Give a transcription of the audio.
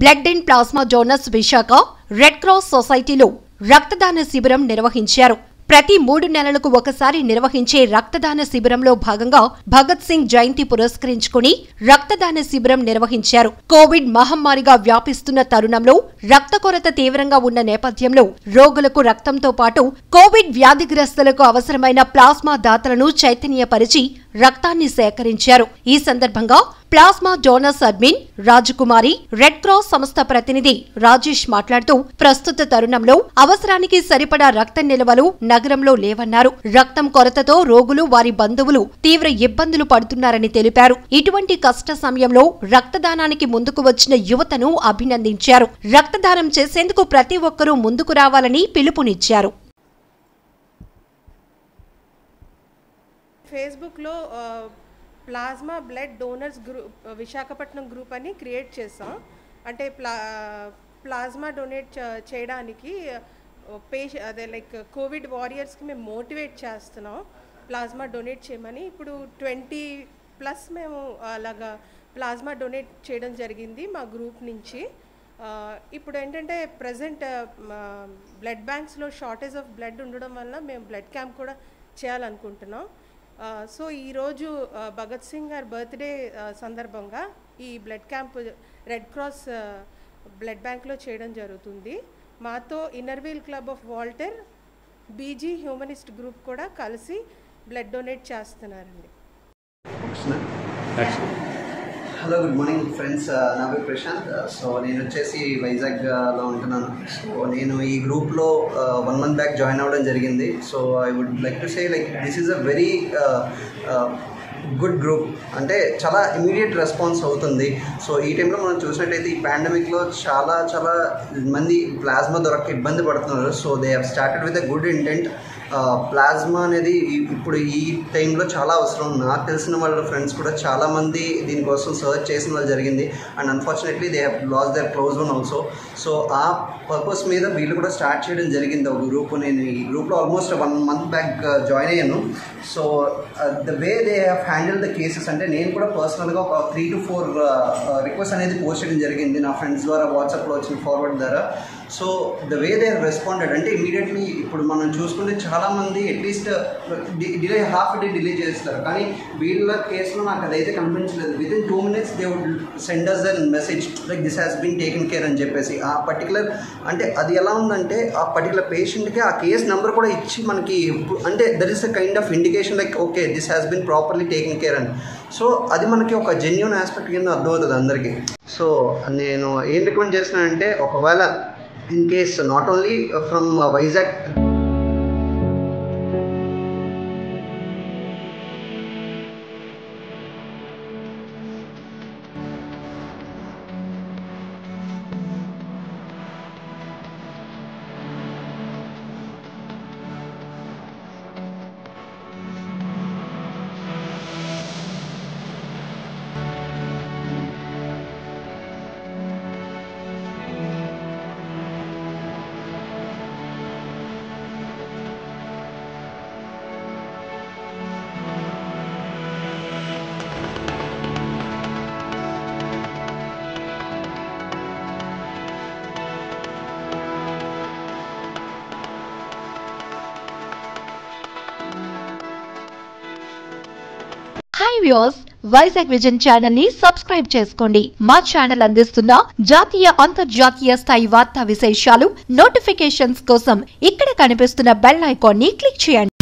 blood and plasma donors Visakha red cross సొసైటీలో రక్తదాన శిబిరం నిర్వహించారు ప్రతి మూడు నెలలకు ఒకసారి నిర్వహించే రక్తదాన శిబిరంలో భాగంగా భగత్ సింగ్ జయంతి పురస్కరించుకుని రక్తదాన శిబిరం నిర్వహించారు కోవిడ్ మహమ్మారిగా వ్యాపిస్తున్న తరుణంలో రక్త కొరత తీవ్రంగా ఉన్న నేపథ్యంలో రోగులకు రక్తంతో పాటు కోవిడ్ వ్యాధిగ్రస్తులకు అవసరమైన ప్లాస్మా దాతలను చైతన్యపరిచి రక్తాన్ని సేకరించారు ఈ సందర్భంగా plasma donors admin Rajakumari red cross సంస్థ ప్రతినిధి రాజేష్ మాట్లాడుతూ ప్రస్తుత తరుణంలో అవసరానికి సరిపడా రక్త నిల్వలు నగరంలో లేవన్నారు రక్తం కొరతతో రోగులు వారి బంధువులు తీవ్ర ఇబ్బందులు పడుతున్నారని తెలిపారు ఇటువంటి కష్ట సమయంలో రక్తదానానికి ముందుకు వచ్చిన యువతను అభినందించారు రక్తదానం చేసేందుకు ప్రతి ఒక్కరూ ముందుకు రావాలని పిలుపునిచ్చారు ఫేస్బుక్లో ఆ, plasma blood donors group Visakhapatnam group అని క్రియేట్ చేసాం అంటే ప్లా ప్లాస్మా డొనేట్ చ- చేయడానికి పేష అదే లైక్ కోవిడ్ వారియర్స్కి మేము మోటివేట్ చేస్తున్నాం ప్లాస్మా డొనేట్ చేయమని ఇప్పుడు ట్వంటీ ప్లస్ మేము అలాగా ప్లాస్మా డొనేట్ చేయడం జరిగింది మా గ్రూప్ నుంచి ఆ, ఇప్పుడు ఏంటంటే ప్రజెంట్ బ్లడ్ బ్యాంక్స్లో షార్టేజ్ ఆఫ్ బ్లడ్ ఉండడం వల్ల మేము బ్లడ్ క్యాంప్ కూడా చేయాలనుకుంటున్నాం ఆ, సో ఈరోజు ఆ, భగత్ సింగ్ గారి బర్త్డే ఆ, సందర్భంగా ఈ బ్లడ్ క్యాంప్ రెడ్ క్రాస్ ఆ, బ్లడ్ బ్యాంక్లో చేయడం జరుగుతుంది మాతో inner wheel club of Waltair BG humanist group కూడా కలిసి బ్లడ్ డొనేట్ చేస్తున్నారండి హలో గుడ్ మార్నింగ్ ఫ్రెండ్స్ నా పేరు ప్రశాంత్ సో నేను వచ్చేసి వైజాగ్లో ఉంటున్నాను సో నేను ఈ గ్రూప్లో వన్ మంత్ బ్యాక్ జాయిన్ అవ్వడం జరిగింది so I would like to say like this is a very good group అంటే చాలా ఇమీడియట్ రెస్పాన్స్ అవుతుంది సో ఈ టైంలో మనం చూసినట్టయితే ఈ పాండమిక్లో చాలా చాలా మంది ప్లాస్మా దొరక్క ఇబ్బంది పడుతున్నారు so they have started with a good intent plasma అనేది ఈ- ఇప్పుడు ఈ టైంలో చాలా అవసరం నాకు తెలిసిన వాళ్ళ ఫ్రెండ్స్ కూడా చాలామంది దీనికోసం సర్చ్ చేసిన వాళ్ళు జరిగింది and unfortunately they have lost their close one also so ఆ పర్పస్ మీద వీళ్ళు కూడా స్టార్ట్ చేయడం జరిగింది ఒక గ్రూప్ నేను ఈ గ్రూప్లో almost one month back join అయ్యాను so the way they have handle the cases అంటే నేను కూడా పర్సనల్గా ఒక త్రీ టు ఫోర్ రిక్వెస్ట్ అనేది పోస్ట్ చేయడం జరిగింది నా ఫ్రెండ్స్ ద్వారా వాట్సాప్లో వచ్చిన ఫార్వర్డ్ ద్వారా so the way they responded అంటే ఇమీడియట్లీ ఇప్పుడు మనం చూసుకుంటే చాలామంది at least delay half day delay చేస్తారు కానీ వీళ్ళ కేసులో నాకు అదైతే కనిపించలేదు within two minutes they would send us an message like this has been taken care అని చెప్పేసి ఆ పర్టికులర్ అంటే అది ఎలా ఉందంటే ఆ పర్టికులర్ పేషెంట్కి ఆ కేస్ నెంబర్ కూడా ఇచ్చి మనకి పు- అంటే there is a kind of indication like okay this has been properly taken care అని సో అది మనకి ఒక జెన్యున్ ఆస్పెక్ట్ కింద అర్థమవుతుంది అందరికీ సో నేను ఏం రికమెండ్ చేస్తున్నానంటే ఒకవేళ in case not only from Vizag hi views Vizag vision channel ని సబ్స్క్రైబ్ చేసుకోండి మా ఛానల్ అందిస్తున్న జాతీయ అంతర్జాతీయ స్థాయి వార్తా విశేషాలు నోటిఫికేషన్స్ కోసం ఇక్కడ కనిపిస్తున్న బెల్ ఐకాన్ ని క్లిక్ చేయండి